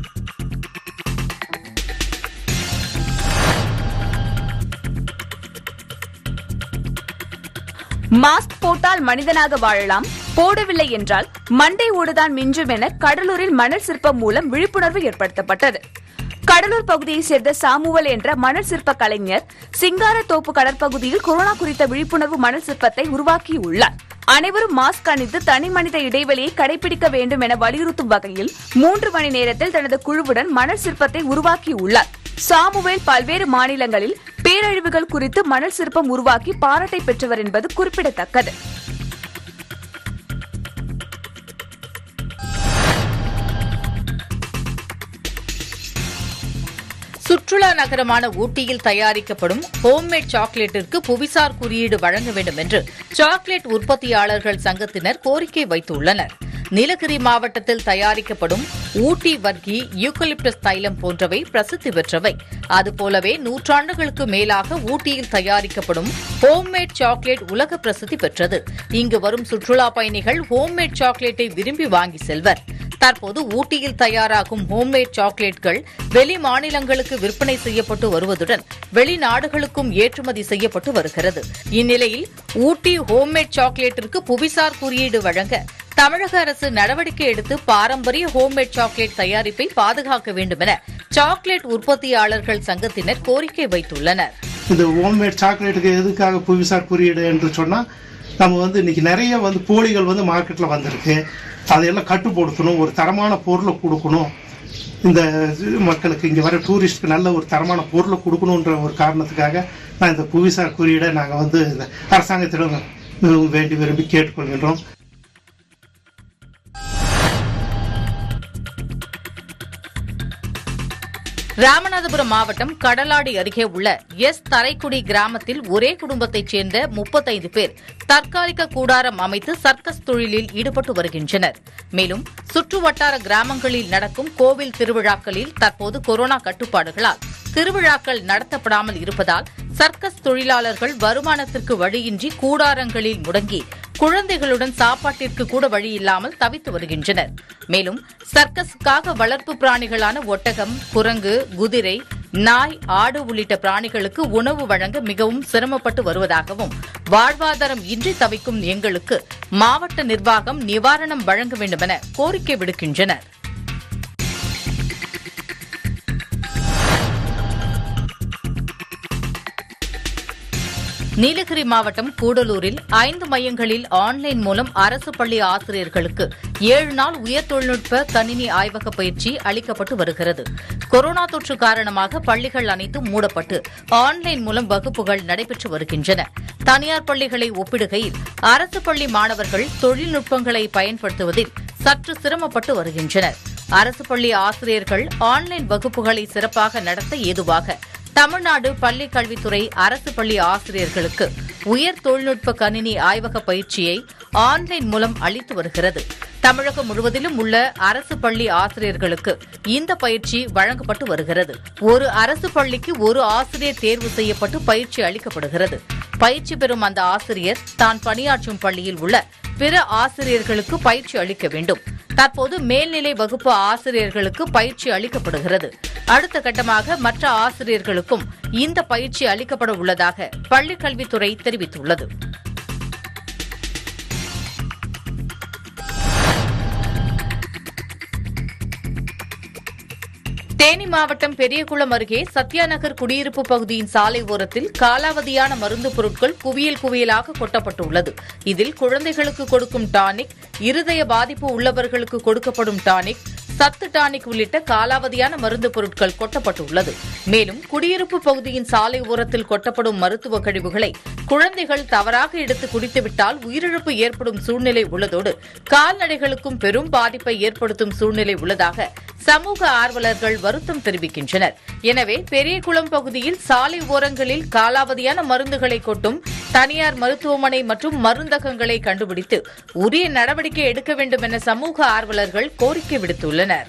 மாஸ்க் போட்டால் மனிதனாக வாழலாம் போடவில்லை என்றால் மண்டை ஓடுதான் மிஞ்சும் என கடலூரில் மணல் சிற்பம் மூலம் விழிப்புணர்வு ஏற்படுத்தப்பட்டது கடலூர் பகுதியைச் சேர்ந்த சாமுவல் என்ற மணல் சிற்ப கலைஞர் சிங்காரத்தோப்பு கடற்பகுதியில் கொரோனா குறித்த விழிப்புணர்வு மணல் சிற்பத்தை உருவாக்கியுள்ளார் அனைவரும் மாஸ்க் அணிந்து தனி மனித இடைவெளியை கடைபிடிக்க வேண்டும் என வலியுறுத்தும் வகையில் மூன்று மணி நேரத்தில் தனது குழுவுடன் மணல் சிற்பத்தை உருவாக்கியுள்ளார் சாமுவேல் பல்வேறு மாநிலங்களில் பேரழிவுகள் குறித்து மணல் சிற்பம் உருவாக்கி பாராட்டை பெற்றவர் என்பது குறிப்பிடத்தக்கது சுற்றுலா நகரமான ஊட்டியில் தயாரிக்கப்படும் ஹோம்மேட் சாக்லேட்டிற்கு புவிசார் குறியீடு வழங்க வேண்டும் என்று சாக்லேட் உற்பத்தியாளர்கள் சங்கத்தினர் கோரிக்கை வைத்துள்ளனர் நீலகிரி மாவட்டத்தில் தயாரிக்கப்படும் ஊட்டி வர்க்கி யூக்கலிப்டஸ் தைலம் போன்றவை பிரசித்தி பெற்றவை அதுபோலவே நூற்றாண்டுகளுக்கு மேலாக ஊட்டியில் தயாரிக்கப்படும் ஹோம்மேட் சாக்லேட் உலக பிரசித்தி பெற்றது இங்கு வரும் சுற்றுலா பயணிகள் ஹோம்மேட் சாக்லேட்டை விரும்பி வாங்கி செல்வர் தற்போது ஊட்டியில் தயாராகும் ஹோம்மேட் சாக்லேட்கள் வெளி மாநிலங்களுக்கு விற்பனை செய்யப்பட்டு வருவதுடன் வெளிநாடுகளுக்கும் ஏற்றுமதி செய்யப்பட்டு வருகிறது இந்நிலையில் ஊட்டி ஹோம்மேட் சாக்லேட்டிற்கு புவிசார் குறியீடு வழங்க தமிழக அரசு நடவடிக்கை எடுத்து பாரம்பரிய ஹோம்மேட் சாக்லேட் தயாரிப்பை பாதுகாக்க வேண்டும் என சாக்லேட் உற்பத்தியாளர்கள் சங்கத்தினர் கோரிக்கை வைத்துள்ளனர் இந்த ஹோம்மேட் சாக்லேட்டுக்கு எதுக்காக புவிசார் குறியீடு என்று சொன்னால் நம்ம வந்து இன்னைக்கு நிறைய வந்து போலிகள் வந்து மார்க்கெட்டில் வந்திருக்கு அதையெல்லாம் கட்டுப்படுத்தணும் ஒரு தரமான பொருளை கொடுக்கணும் இந்த இது மக்களுக்கு இங்கே வர டூரிஸ்ட்க்கு நல்ல ஒரு தரமான பொருளை கொடுக்கணுன்ற ஒரு காரணத்துக்காக நான் இந்த புவிசார் குறியீடை நாங்கள் வந்து இந்த அரசாங்கத்திடம் மிகவும் வேண்டி விரும்பி கேட்டுக்கொள்கின்றோம் ராமநாதபுரம் மாவட்டம் கடலாடி அருகே உள்ள எஸ் தரைக்குடி கிராமத்தில் ஒரே குடும்பத்தைச் சேர்ந்த முப்பத்தைந்து பேர் தற்காலிக கூடாரம் அமைத்து சர்க்கஸ் தொழிலில் ஈடுபட்டு வருகின்றனர் மேலும் சுற்று வட்டார கிராமங்களில் நடக்கும் கோவில் திருவிழாக்களில் தற்போது கொரோனா கட்டுப்பாடுகளால் திருவிழாக்கள் நடத்தப்படாமல் இருப்பதால் சர்க்கஸ் தொழிலாளர்கள் வருமானத்திற்கு வழியின்றி கூடாரங்களில் முடங்கி குழந்தைகளுடன் சாப்பாட்டிற்கு கூட வழி இல்லாமல் தவித்து வருகின்றனர் மேலும் சர்க்கஸுக்காக வளர்ப்பு பிராணிகளான ஒட்டகம் குரங்கு குதிரை நாய் ஆடு உள்ளிட்ட பிராணிகளுக்கு உணவு வழங்க மிகவும் சிரமப்பட்டு வருவதாகவும் வாழ்வாதாரம் இன்றி தவிக்கும் எங்களுக்கு மாவட்ட நிர்வாகம் நிவாரணம் வழங்க வேண்டுமென கோரிக்கை விடுக்கின்றனர் நீலகிரி மாவட்டம் கூடலூரில் ஐந்து மையங்களில் ஆன்லைன் மூலம் அரசு பள்ளி ஆசிரியர்களுக்கு ஏழு நாள் உயர் தொழில்நுட்ப கணினி ஆய்வக பயிற்சி அளிக்கப்பட்டு வருகிறது கொரோனா தொற்று காரணமாக பள்ளிகள் அனைத்தும் மூடப்பட்டு ஆன்லைன் மூலம் வகுப்புகள் நடைபெற்று வருகின்றன தனியார் பள்ளிகளை ஒப்பிடுகையில் அரசு பள்ளி மாணவர்கள் தொழில்நுட்பங்களை பயன்படுத்துவதில் சற்று சிரமப்பட்டு வருகின்றனர் அரசு பள்ளி ஆசிரியர்கள் ஆன்லைன் வகுப்புகளை சிறப்பாக நடத்த ஏதுவாக தமிழ்நாடு பள்ளிக் கல்வித்துறை அரசு பள்ளி ஆசிரியர்களுக்கு உயர் தொழில்நுட்ப கணினி ஆய்வக பயிற்சியை ஆன்லைன் மூலம் அளித்து வருகிறது தமிழகம் முழுவதிலும் உள்ள அரசு பள்ளி ஆசிரியர்களுக்கு இந்த பயிற்சி வழங்கப்பட்டு வருகிறது ஒரு அரசு பள்ளிக்கு ஒரு ஆசிரியர் தேர்வு செய்யப்பட்டு பயிற்சி அளிக்கப்படுகிறது பயிற்சி பெறும் அந்த ஆசிரியர் தான் பணியாற்றும் பள்ளியில் உள்ள பிற ஆசிரியர்களுக்கு பயிற்சி அளிக்க வேண்டும் தற்போது மேல்நிலை வகுப்பு ஆசிரியர்களுக்கு பயிற்சி அளிக்கப்படுகிறது அடுத்த கட்டமாக மற்ற ஆசிரியர்களுக்கும் இந்த பயிற்சி அளிக்கப்பட உள்ளதாக பள்ளிக் கல்வித்துறை தெரிவித்துள்ளது தேனி மாவட்டம் பெரியகுளம் அருகே சத்யா நகர் குடியிருப்பு பகுதியின் சாலை ஓரத்தில் காலாவதியான மருந்து பொருட்கள் குவியல் குவியலாக கொட்டப்பட்டுள்ளது இதில் குழந்தைகளுக்கு கொடுக்கும் டானிக் இருதய பாதிப்பு உள்ளவர்களுக்கு கொடுக்கப்படும் டானிக் சத்து டானிக் உள்ளிட்ட காலாவதியான மருந்து பொருட்கள் கொட்டப்பட்டுள்ளது மேலும் குடியிருப்பு பகுதியின் சாலை ஓரத்தில் கொட்டப்படும் மருத்துவ கழிவுகளை குழந்தைகள் தவறாக எடுத்து குடித்துவிட்டால் உயிரிழப்பு ஏற்படும் சூழ்நிலை உள்ளதோடு கால்நடைகளுக்கும் பெரும் பாதிப்பை ஏற்படுத்தும் சூழ்நிலை உள்ளதாக சமூக ஆர்வலர்கள் வருத்தம் தெரிவிக்கின்றனர் எனவே பெரியகுளம் பகுதியில் சாலை ஓரங்களில் காலாவதியான மருந்துகளை கொட்டும் தனியார் மருத்துவமனை மற்றும் மருந்தகங்களை கண்டுபிடித்து உரிய நடவடிக்கை எடுக்க வேண்டும் என சமூக ஆர்வலர்கள் கோரிக்கை விடுத்துள்ளனர்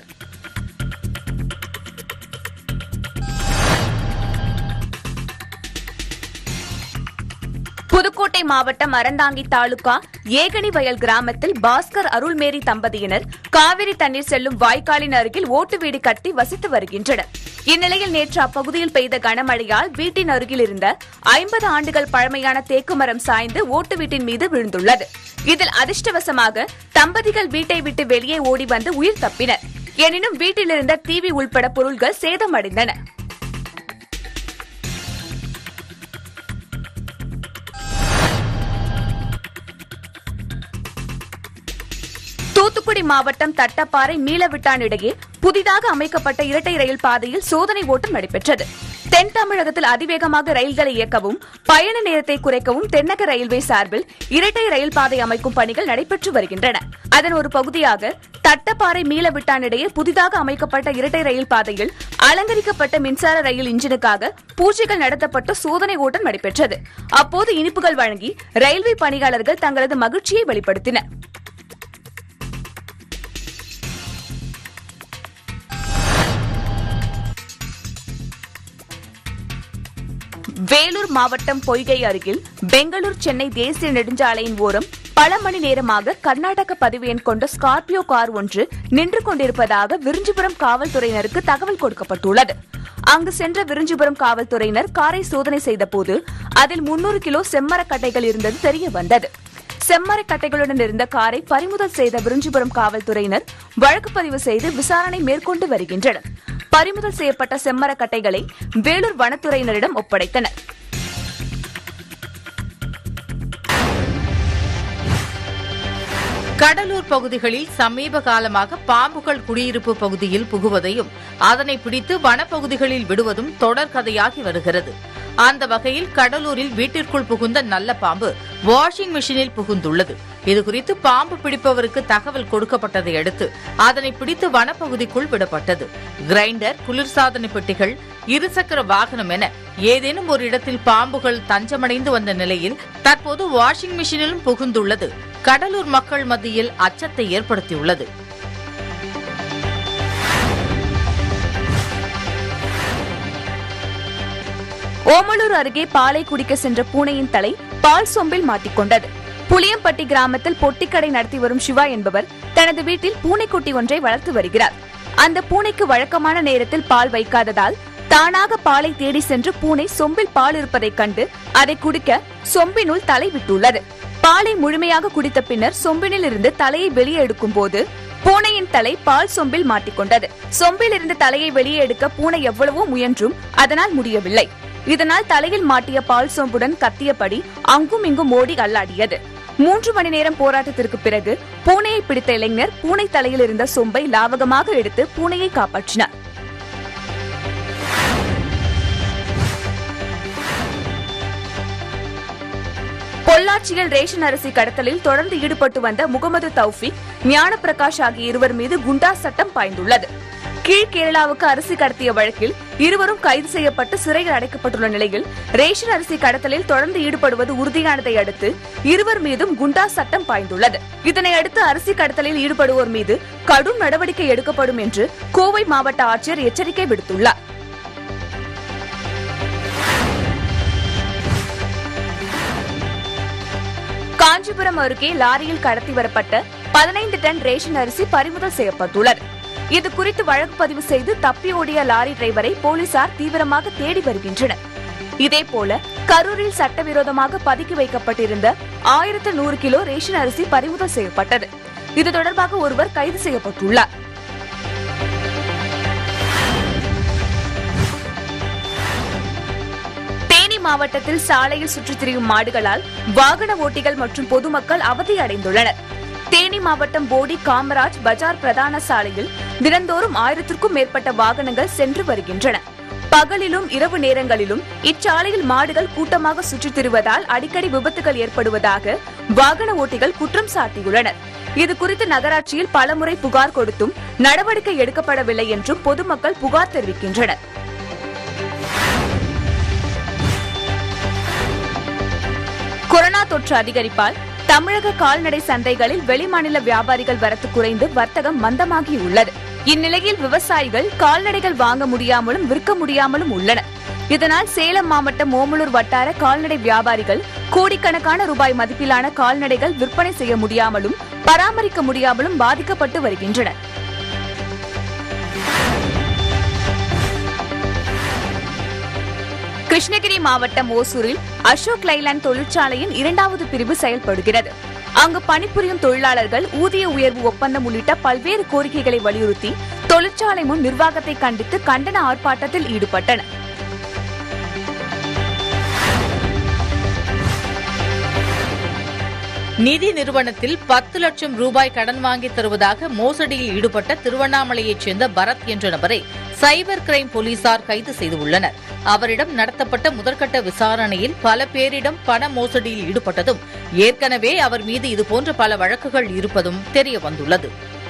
புதுக்கோட்டை மாவட்டம் அறந்தாங்கி தாலுகா ஏகனி வயல் கிராமத்தில் பாஸ்கர் அருள்மேரி தம்பதியினர் காவிரி தண்ணீர் செல்லும் வாய்க்காலின் அருகில் ஓட்டு வீடு கட்டி வசித்து வருகின்றனர் இந்நிலையில் நேற்று அப்பகுதியில் பெய்த கனமழையால் வீட்டின் அருகில் இருந்த ஐம்பது ஆண்டுகள் பழமையான தேக்கு மரம் சாய்ந்து ஓட்டு வீட்டின் மீது விழுந்துள்ளது இதில் அதிர்ஷ்டவசமாக தம்பதிகள் வீட்டை விட்டு வெளியே ஓடி வந்து உயிர் தப்பினர் எனினும் வீட்டிலிருந்த டிவி உள்பட பொருள்கள் சேதமடைந்தன தூத்துக்குடி மாவட்டம் தட்டப்பாறை மீளவிட்டான் இடையே புதிதாக அமைக்கப்பட்ட இரட்டை ரயில் பாதையில் சோதனை ஓட்டம் நடைபெற்றது தென் தமிழகத்தில் அதிவேகமாக ரயில்களை இயக்கவும் பயண நேரத்தை குறைக்கவும் தென்னக ரயில்வே சார்பில் இரட்டை ரயில் பாதை அமைக்கும் பணிகள் நடைபெற்று வருகின்றன அதன் ஒரு பகுதியாக தட்டப்பாறை மீளவிட்டான் இடையே புதிதாக அமைக்கப்பட்ட இரட்டை ரயில் பாதையில் அலங்கரிக்கப்பட்ட மின்சார ரயில் இன்ஜினுக்காக பூஜைகள் நடத்தப்பட்டு சோதனை ஓட்டம் நடைபெற்றது அப்போது இனிப்புகள் வழங்கி ரயில்வே பணியாளர்கள் தங்களது மகிழ்ச்சியை வெளிப்படுத்தினர் வேலூர் மாவட்டம் பொய்கை அருகில் பெங்களூர் சென்னை தேசிய நெடுஞ்சாலையின் ஓரம் பல மணி நேரமாக கர்நாடக பதிவு எண் கொண்ட ஸ்கார்பியோ கார் ஒன்று நின்று கொண்டிருப்பதாக விருஞ்சிபுரம் காவல்துறையினருக்கு தகவல் கொடுக்கப்பட்டுள்ளது அங்கு சென்ற விருஞ்சிபுரம் காவல்துறையினர் காரை சோதனை செய்தபோது அதில் முன்னூறு கிலோ செம்மரக்கட்டைகள் இருந்தது தெரிய வந்தது செம்மரக்கட்டைகளுடன் இருந்த காரை பறிமுதல் செய்த விருஞ்சிபுரம் காவல்துறையினர் வழக்கு பதிவு செய்து விசாரணை மேற்கொண்டு வருகின்றனர் பறிமுதல் செய்யப்பட்ட செம்மரக்கட்டைகளை வேலூர் வனத்துறையினரிடம் ஒப்படைத்தனர் கடலூர் பகுதிகளில் சமீப காலமாக பாம்புகள் குடியிருப்பு பகுதியில் புகுவதையும் அதனை பிடித்து வனப்பகுதிகளில் விடுவதும் தொடர்கதையாகி வருகிறது அந்த வகையில் கடலூரில் வீட்டிற்குள் புகுந்த நல்ல பாம்பு வாஷிங் மிஷினில் புகுந்துள்ளது இதுகுறித்து பாம்பு பிடிப்பவருக்கு தகவல் கொடுக்கப்பட்டதை அடுத்து அதனை பிடித்து வனப்பகுதிக்குள் விடப்பட்டது கிரைண்டர் குளிர்சாதன பெட்டிகள் இருசக்கர வாகனம் என ஏதேனும் ஒரு இடத்தில் பாம்புகள் தஞ்சமடைந்து வந்த நிலையில் தற்போது வாஷிங் மிஷினிலும் புகுந்துள்ளது கடலூர் மக்கள் மத்தியில் அச்சத்தை ஏற்படுத்தியுள்ளது ஓமலூர் அருகே பாலை குடிக்க சென்ற பூனையின் தலை பால் சொம்பில் மாட்டிக்கொண்டது புளியம்பட்டி கிராமத்தில் பொட்டிக்கடை நடத்தி வரும் சிவா என்பவர் தனது வீட்டில் பூனைக்குட்டி ஒன்றை வளர்த்து வருகிறார் அந்த பூனைக்கு வழக்கமான நேரத்தில் பால் வைக்காததால் தானாக பாலை தேடி சென்று பூனை சொம்பில் பால் இருப்பதைக் கண்டு அதை குடிக்க சொம்பினுள் தலை விட்டுள்ளது பாலை முழுமையாக குடித்த பின்னர் சொம்பினில் இருந்து தலையை வெளியே எடுக்கும் போது பூனையின் தலை பால் சொம்பில் மாட்டிக்கொண்டது சொம்பில் இருந்து தலையை வெளியே எடுக்க பூனை எவ்வளவோ முயன்றும் அதனால் முடியவில்லை இதனால் தலையில் மாட்டிய பால் சோம்புடன் கத்தியபடி அங்கும் இங்கும் ஓடி அல்லாடியது மூன்று மணி நேரம் போராட்டத்திற்கு பிறகு பூனையை பிடித்த இளைஞர் பூனை தலையில் இருந்த சொம்பை லாவகமாக எடுத்து பூனையை காப்பாற்றினார் பொள்ளாச்சியில் ரேஷன் அரிசி கடத்தலில் தொடர்ந்து ஈடுபட்டு வந்த முகமது தௌஃபிக் ஞானப்பிரகாஷ் ஆகிய இருவர் மீது குண்டா சட்டம் பாய்ந்துள்ளது கீழ் கேரளாவுக்கு அரிசி கடத்திய வழக்கில் இருவரும் கைது செய்யப்பட்டு சிறையில் அடைக்கப்பட்டுள்ள நிலையில் ரேஷன் அரிசி கடத்தலில் தொடர்ந்து ஈடுபடுவது உறுதியானதை அடுத்து இருவர் மீதும் குண்டா சட்டம் பாய்ந்துள்ளது இதனையடுத்து அரிசி கடத்தலில் ஈடுபடுவோர் மீது கடும் நடவடிக்கை எடுக்கப்படும் என்று கோவை மாவட்ட ஆட்சியர் எச்சரிக்கை விடுத்துள்ளார் காஞ்சிபுரம் அருகே லாரியில் கடத்தி வரப்பட்ட பதினைந்து டன் ரேஷன் அரிசி பறிமுதல் செய்யப்பட்டுள்ளது இது குறித்து வழக்கு பதிவு செய்து தப்பி ஓடிய லாரி டிரைவரை போலீசார் தீவிரமாக தேடி வருகின்றனர் இதேபோல கரூரில் சட்டவிரோதமாக பதுக்கி வைக்கப்பட்டிருந்த ஆயிரத்து நூறு கிலோ ரேஷன் அரிசி பறிமுதல் செய்யப்பட்டது இது தொடர்பாக ஒருவர் கைது செய்யப்பட்டுள்ளார் தேனி மாவட்டத்தில் சாலையில் சுற்றித் திரியும் மாடுகளால் வாகன ஓட்டிகள் மற்றும் பொதுமக்கள் அவதி அடைந்துள்ளனர் தேனி மாவட்டம் போடி காமராஜ் பஜார் பிரதான சாலையில் தினந்தோறும் ஆயிரத்திற்கும் மேற்பட்ட வாகனங்கள் சென்று வருகின்றன பகலிலும் இரவு நேரங்களிலும் இச்சாலையில் மாடுகள் கூட்டமாக சுற்றித் திரிவதால் அடிக்கடி விபத்துகள் ஏற்படுவதாக வாகன ஓட்டிகள் குற்றம் சாட்டியுள்ளனர் இது குறித்து நகராட்சியில் பலமுறை புகார் கொடுத்தும் நடவடிக்கை எடுக்கப்படவில்லை என்றும் பொதுமக்கள் புகார் தெரிவிக்கின்றனர் கொரோனா தொற்று அதிகரிப்பால் தமிழக கால்நடை சந்தைகளில் வெளிமாநில வியாபாரிகள் வரத்து குறைந்து வர்த்தகம் மந்தமாகியுள்ளது இந்நிலையில் விவசாயிகள் கால்நடைகள் வாங்க முடியாமலும் விற்க முடியாமலும் உள்ளனர் இதனால் சேலம் மாவட்டம் ஓமலூர் வட்டார கால்நடை வியாபாரிகள் கோடிக்கணக்கான ரூபாய் மதிப்பிலான கால்நடைகள் விற்பனை செய்ய முடியாமலும் பராமரிக்க முடியாமலும் பாதிக்கப்பட்டு வருகின்றனர் கிருஷ்ணகிரி மாவட்டம் ஓசூரில் அசோக் லைலாண்ட் தொழிற்சாலையின் இரண்டாவது பிரிவு செயல்படுகிறது அங்கு பணிபுரியும் தொழிலாளர்கள் ஊதிய உயர்வு ஒப்பந்தம் உள்ளிட்ட பல்வேறு கோரிக்கைகளை வலியுறுத்தி தொழிற்சாலை முன் நிர்வாகத்தை கண்டித்து கண்டன ஆர்ப்பாட்டத்தில் ஈடுபட்டனர் நிதி நிறுவனத்தில் பத்து லட்சம் ரூபாய் கடன் வாங்கி தருவதாக மோசடியில் ஈடுபட்ட திருவண்ணாமலையைச் சேர்ந்த பரத் என்ற நபரை சைபர் கிரைம் போலீசார் கைது செய்துள்ளனர் அவரிடம் நடத்தப்பட்ட முதற்கட்ட விசாரணையில் பல பேரிடம் பண மோசடியில் ஈடுபட்டதும் ஏற்கனவே அவர் மீது இதுபோன்ற பல வழக்குகள் இருப்பதும் தெரியவந்துள்ளது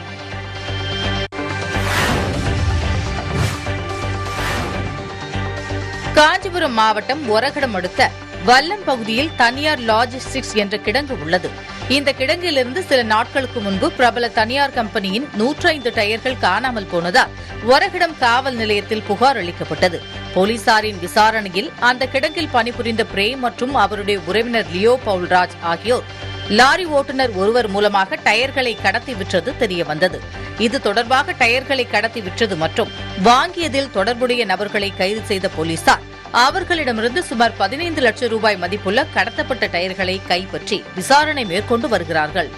காஞ்சிபுரம் மாவட்டம் ஒரகடம் அடுத்த வல்லம் பகுதியில் தனியார் லாஜிஸ்டிக்ஸ் என்ற கிடங்கு உள்ளது இந்த கிடங்கிலிருந்து சில நாட்களுக்கு முன்பு பிரபல தனியார் கம்பெனியின் நூற்றி ஐந்து டயர்கள் காணாமல் போனதால் ஒரகிடம் காவல் நிலையத்தில் புகார் அளிக்கப்பட்டது போலீசாரின் விசாரணையில் அந்த கிடங்கில் பணிபுரிந்த பிரேம் மற்றும் அவருடைய உறவினர் லியோ பவுல்ராஜ் ஆகியோர் லாரி ஓட்டுநர் ஒருவர் மூலமாக டயர்களை கடத்தி விற்றது தெரியவந்தது இது தொடர்பாக டயர்களை கடத்தி விற்றது மற்றும் வாங்கியதில் தொடர்புடைய நபர்களை கைது செய்த போலீசார் அவர்களிடமிருந்து சுமார் பதினைந்து லட்சம் ரூபாய் மதிப்புள்ள கடத்தப்பட்ட டயர்களை கைப்பற்றி விசாரணை மேற்கொண்டு வருகிறார்கள்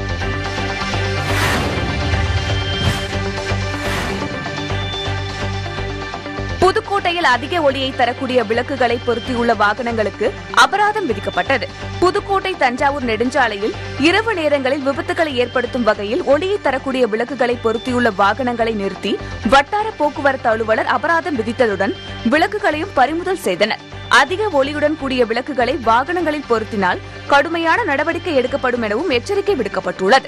புதுக்கோட்டையில் அதிக ஒளியை தரக்கூடிய விளக்குகளை பொருத்தியுள்ள வாகனங்களுக்கு அபராதம் விதிக்கப்பட்டது புதுக்கோட்டை தஞ்சாவூர் நெடுஞ்சாலையில் இரவு நேரங்களில் விபத்துகளை ஏற்படுத்தும் வகையில் ஒளியை தரக்கூடிய விளக்குகளை பொருத்தியுள்ள வாகனங்களை நிறுத்தி வட்டார போக்குவரத்து அலுவலர் அபராதம் விதித்ததுடன் விளக்குகளையும் பறிமுதல் செய்தனர் அதிக ஒளியுடன் கூடிய விளக்குகளை வாகனங்களில் பொருத்தினால் கடுமையான நடவடிக்கை எடுக்கப்படும் எனவும் எச்சரிக்கை விடுக்கப்பட்டுள்ளது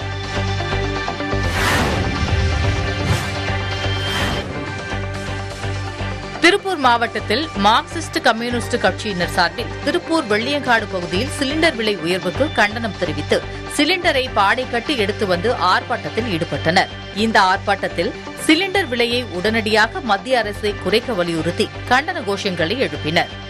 திருப்பூர் மாவட்டத்தில் மார்க்சிஸ்ட் கம்யூனிஸ்ட் கட்சியினர் சார்பில் திருப்பூர் வெள்ளியங்காடு பகுதியில் சிலிண்டர் விலை உயர்வுக்கு கண்டனம் தெரிவித்து சிலிண்டரை பாடை கட்டி எடுத்து வந்து ஆர்ப்பாட்டத்தில் ஈடுபட்டனர் இந்த ஆர்ப்பாட்டத்தில் சிலிண்டர் விலையை உடனடியாக மத்திய அரசை குறைக்க வலியுறுத்தி கண்டன கோஷங்களை எழுப்பினர்